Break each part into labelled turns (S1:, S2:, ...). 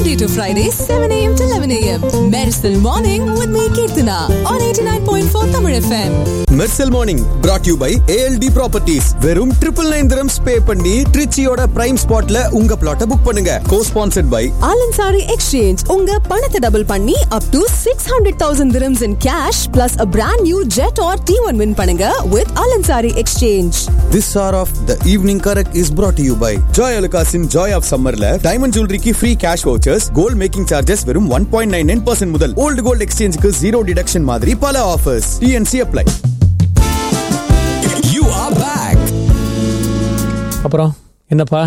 S1: Monday to Friday, 7 a.m. to 11 a.m. Medicine Morning with me, Kirtana, on 89.4 Tamil FM.
S2: Mersal morning brought you by A L T properties வெறும் triple nine dirhams pay பண்ணி ட்ரிச்சியோட prime ஸ்பாட்ல உங்க பிளாட்டை book பண்ணுங்க cosponsored by
S1: Alansari Exchange, உங்க பணத்தை double பண்ணி up to 600,000 dirhams in cash plus a brand new jet or T1 win பண்ணுங்க with Alansari Exchange.
S2: This hour of the evening correct is brought you by ஜாய் அலுகாஸின் joy of சம்மர்ல diamond ஜுவல்லரிக்கு free cash vouchers gold making charges வெறும் one point nine nine percent முதல் old gold எக்ஸ்சேஞ்சுக்கு zero deduction மாதிரி பல offers T N C apply you are back
S3: அப்புறம் என்னப்பா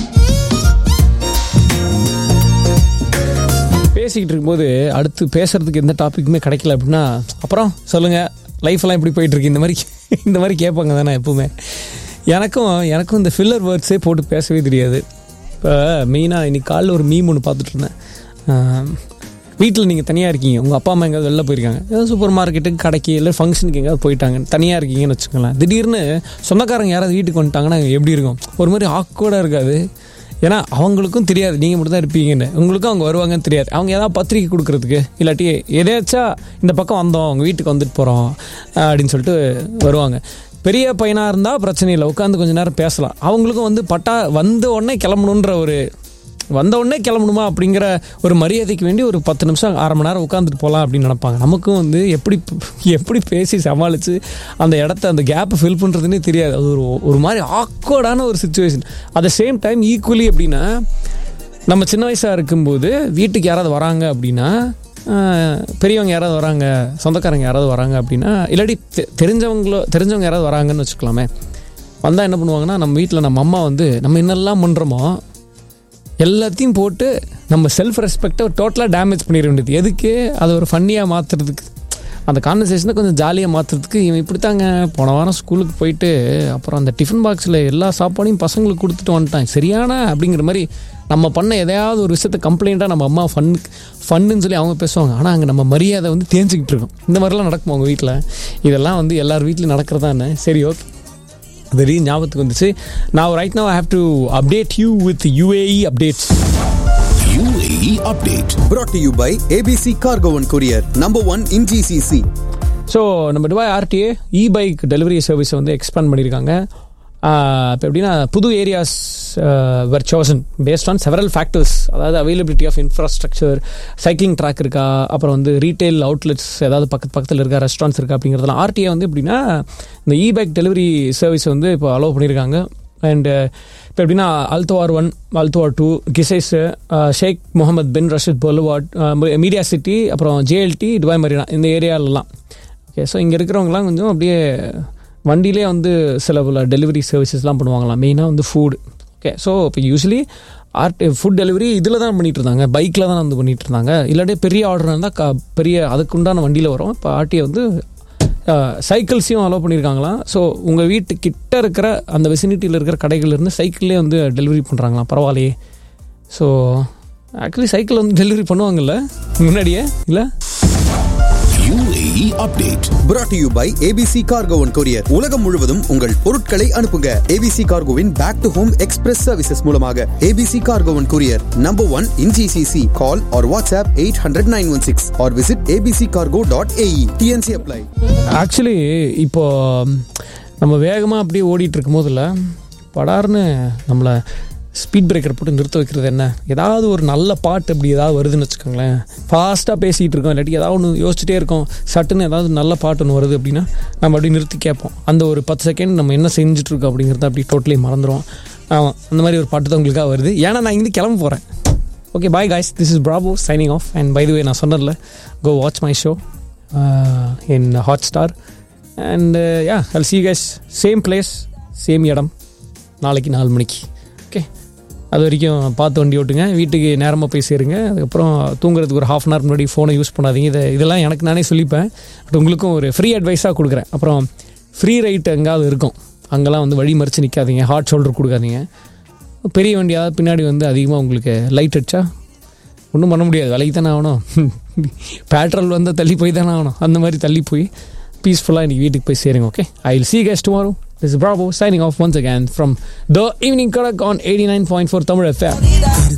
S3: பேசிக்கிட்டு இருக்கும்போது அடுத்து பேசுறதுக்கு எந்த டாபிக்குமே கிடைக்கல அப்படின்னா அப்புறம் சொல்லுங்க லைஃப் எல்லாம் இப்படி போயிட்டு இருக்கு இந்த மாதிரி இந்த மாதிரி கேட்பாங்க தானே எப்பவுமே எனக்கும் எனக்கும் இந்த ஃபில்லர் வேர்ட்ஸே போட்டு பேசவே தெரியாது இப்போ மெயினாக இன்னைக்கு காலைல ஒரு மீம் ஒன்று பார்த்துட்டு இருந்தேன் வீட்டில் நீங்கள் தனியாக இருக்கீங்க உங்கள் அப்பா அம்மா எங்கேயாவது வெளில போயிருக்காங்க ஏதோ சூப்பர் மார்க்கெட்டுக்கு கடைக்கு இல்லை ஃபங்க்ஷனுக்கு எங்கேயாவது போயிட்டாங்க தனியாக இருக்கீங்கன்னு வச்சுக்கோங்களேன் திடீர்னு சொந்தக்காரங்க யாராவது வீட்டுக்கு வந்துட்டாங்கன்னா எப்படி இருக்கும் ஒரு மாதிரி ஆக்வர்டாக இருக்காது ஏன்னா அவங்களுக்கும் தெரியாது நீங்கள் மட்டும் தான் இருப்பீங்கன்னு உங்களுக்கும் அவங்க வருவாங்கன்னு தெரியாது அவங்க ஏதாவது பத்திரிக்கை கொடுக்குறதுக்கு இல்லாட்டி எதாச்சா இந்த பக்கம் வந்தோம் அவங்க வீட்டுக்கு வந்துட்டு போகிறோம் அப்படின்னு சொல்லிட்டு வருவாங்க பெரிய பையனாக இருந்தால் பிரச்சனை இல்லை உட்காந்து கொஞ்ச நேரம் பேசலாம் அவங்களுக்கும் வந்து பட்டா வந்த உடனே கிளம்பணுன்ற ஒரு வந்த உடனே கிளம்பணுமா அப்படிங்கிற ஒரு மரியாதைக்கு வேண்டி ஒரு பத்து நிமிஷம் அரை மணி நேரம் உட்காந்துட்டு போகலாம் அப்படின்னு நினைப்பாங்க நமக்கும் வந்து எப்படி எப்படி பேசி சமாளித்து அந்த இடத்த அந்த கேப்பை ஃபில் பண்ணுறதுனே தெரியாது அது ஒரு ஒரு மாதிரி ஆக்வர்டான ஒரு situation at the same time equally அப்படின்னா நம்ம சின்ன வயசாக இருக்கும்போது வீட்டுக்கு யாராவது வராங்க அப்படின்னா ஆஹ், பெரியவங்க யாராவது வராங்க சொந்தக்காரங்க யாராவது வராங்க அப்படின்னா இல்லாட்டி தெ- தெரிஞ்சவங்களோ தெரிஞ்சவங்க யாராவது வராங்கன்னு வச்சுக்கலாமே வந்தால் என்ன பண்ணுவாங்கன்னா நம்ம வீட்டில் நம்ம அம்மா வந்து நம்ம என்னெல்லாம் பண்ணுறோமோ எல்லாத்தையும் போட்டு நம்ம செல்ஃப் ரெஸ்பெக்டை டோட்டலாக டேமேஜ் பண்ணிட வேண்டியது எதுக்கு அதை ஒரு ஃபன்னியாக மாற்றுறதுக்கு அந்த கான்வர்சேஷனை கொஞ்சம் ஜாலியாக மாற்றுறதுக்கு இவன் இப்படித்தாங்க போன வாரம் ஸ்கூலுக்கு போயிட்டு அப்புறம் அந்த டிஃபன் பாக்ஸில் எல்லா சாப்பாடையும் பசங்களுக்கு கொடுத்துட்டு வந்துட்டான் சரியான அப்படிங்கிற மாதிரி நம்ம பண்ண எதையாவது ஒரு விஷயத்த கம்ப்ளைண்ட்டாக நம்ம அம்மா ஃபன் ஃபன்னுன்னு சொல்லி அவங்க பேசுவாங்க ஆனால் அங்கே நம்ம மரியாதை வந்து தேஞ்சிக்கிட்டு இருக்கோம் இந்த மாதிரிலாம் நடக்கும் அவங்க வீட்டில் இதெல்லாம் வந்து எல்லார் வீட்லையும் நடக்கிறதா என்ன சரி ஓகே திடீர்னு ஞாபகத்துக்கு வந்துச்சு நான் right now I have to update you with U A E updates
S4: UAE update.
S2: brought you by A B C cargo one courier number one in G C C
S3: so நம்ம Dubai R T A E bike delivery சர்வீஸை வந்து எக்ஸ்பேண்ட் பண்ணியிருக்காங்க இப்போ எப்படின்னா புது areas were chosen based on several factors அதாவது availability of infrastructure cycling track இருக்கா அப்புறம் வந்து ரீட்டைல் அவுட்லெட்ஸ் ஏதாவது பக்கத்து பக்கத்தில் இருக்கா ரெஸ்டாரண்ட்ஸ் இருக்கா அப்படிங்கிறதுலாம் ஆர்டிஏ வந்து எப்படின்னா இந்த இ பைக் டெலிவரி சர்வீஸ் வந்து இப்போ அலோவ் பண்ணியிருக்காங்க அண்டு இப்போ எப்படின்னா Al Twar one Al Twar two Qusais Sheikh Mohammed bin Rashid boulevard media city அப்புறம் ஜேஎல்டி துபாய் மரீனா இந்த ஏரியாலலாம் ஓகே ஸோ இங்கே இருக்கிறவங்கலாம் கொஞ்சம் அப்படியே வண்டியிலே வந்து சில பல டெலிவரி சர்வீசஸ்லாம் பண்ணுவாங்களாம் மெயினாக வந்து ஃபுட் ஓகே ஸோ இப்போ யூஸ்வலி ஆர்ட் ஃபுட் டெலிவரி இதில் தான் பண்ணிட்டு இருந்தாங்க பைக்கில் தான் வந்து பண்ணிட்டு இருந்தாங்க இல்லாட்டி பெரிய ஆர்டர் இருந்தால் க பெரிய அதுக்குண்டான வண்டியில் வரும் இப்போ ஆர்டியை வந்து சைக்கிள்ஸையும் அலோவ் பண்ணியிருக்காங்களாம் ஸோ உங்கள் வீட்டு கிட்ட இருக்கிற அந்த வெசினிட்டியில் இருக்கிற கடைகள்லேருந்து சைக்கிள்லேயே வந்து டெலிவரி பண்ணுறாங்களாம் பரவாயில்லையே ஸோ ஆக்சுவலி சைக்கிள் வந்து டெலிவரி பண்ணுவாங்கல்ல முன்னாடியே இல்லை
S4: UAE update.
S2: brought you by A B C cargo one courier உலகம் முழுவதும் உங்கள் பொருட்களை அனுப்புங்க ஏபிசி கார்கோவின் back to home express services மூலமாக A B C cargo one courier number one in G C C call or WhatsApp eight hundred nine one six or visit A B C cargo dot A E T N C apply
S3: actually இப்போ நம்ம வேகமாக அப்படியே ஓடிட்டு இருக்கும் போதில் படார்னு நம்மளை ஸ்பீட் பிரேக்கர் போட்டு நிறுத்த வைக்கிறது என்ன ஏதாவது ஒரு நல்ல பாட்டு அப்படி ஏதாவது வருதுன்னு வச்சுக்கோங்களேன் ஃபாஸ்ட்டாக பேசிகிட்டு இருக்கோம் இல்லாட்டி ஏதாவது ஒன்று யோசிச்சுட்டே இருக்கோம் சட்டுன்னு ஏதாவது நல்ல பாட்டு ஒன்று வருது அப்படின்னா நம்ம அப்படி நிறுத்தி கேட்போம் அந்த ஒரு பத்து செகண்ட் நம்ம என்ன செஞ்சுட்டு இருக்கோம் அப்படிங்கிறத அப்படி டோட்டலி மறந்துடுவோம் ஆமாம் அந்த மாதிரி ஒரு பாட்டு தான் உங்களுக்காக வருது ஏன்னா நான் இங்கே கிளம்ப போகிறேன் okay bye guys this is Bravo signing off and by the way நான் சொன்னதில்ல go watch my show in Hotstar and ya all see guys same place same இடம் நாளைக்கு நாலு மணிக்கு ஓகே அது வரைக்கும் பார்த்து வண்டி ஓட்டுங்க வீட்டுக்கு நேரமாக போய் சேருங்க அதுக்கப்புறம் தூங்குறதுக்கு ஒரு ஹாஃப் அன் ஹவர் முன்னாடி ஃபோனை யூஸ் பண்ணாதீங்க இதை இதெல்லாம் எனக்கு நானே சொல்லிப்பேன் பட் உங்களுக்கும் ஒரு ஃப்ரீ அட்வைஸாக கொடுக்குறேன் அப்புறம் ஃப்ரீ ரைட் எங்காவது இருக்கும் அங்கெல்லாம் வந்து வழி மறித்து நிற்காதீங்க ஹாட் ஷோல்டர் கொடுக்காதீங்க பெரிய வண்டியாவது பின்னாடி வந்து அதிகமாக உங்களுக்கு லைட் அடிச்சா ஒன்றும் பண்ண முடியாது விலைக்கு தானே ஆகணும் பேட்ரோல் வந்து தள்ளி போய் தானே ஆகணும் அந்த மாதிரி தள்ளி போய் பீஸ்ஃபுல்லாக இன்னைக்கு வீட்டுக்கு போய் சேருங்க okay I will see guest tomorrow this Bravo signing off once again from the evening Kadak on eighty nine point four Tamil FM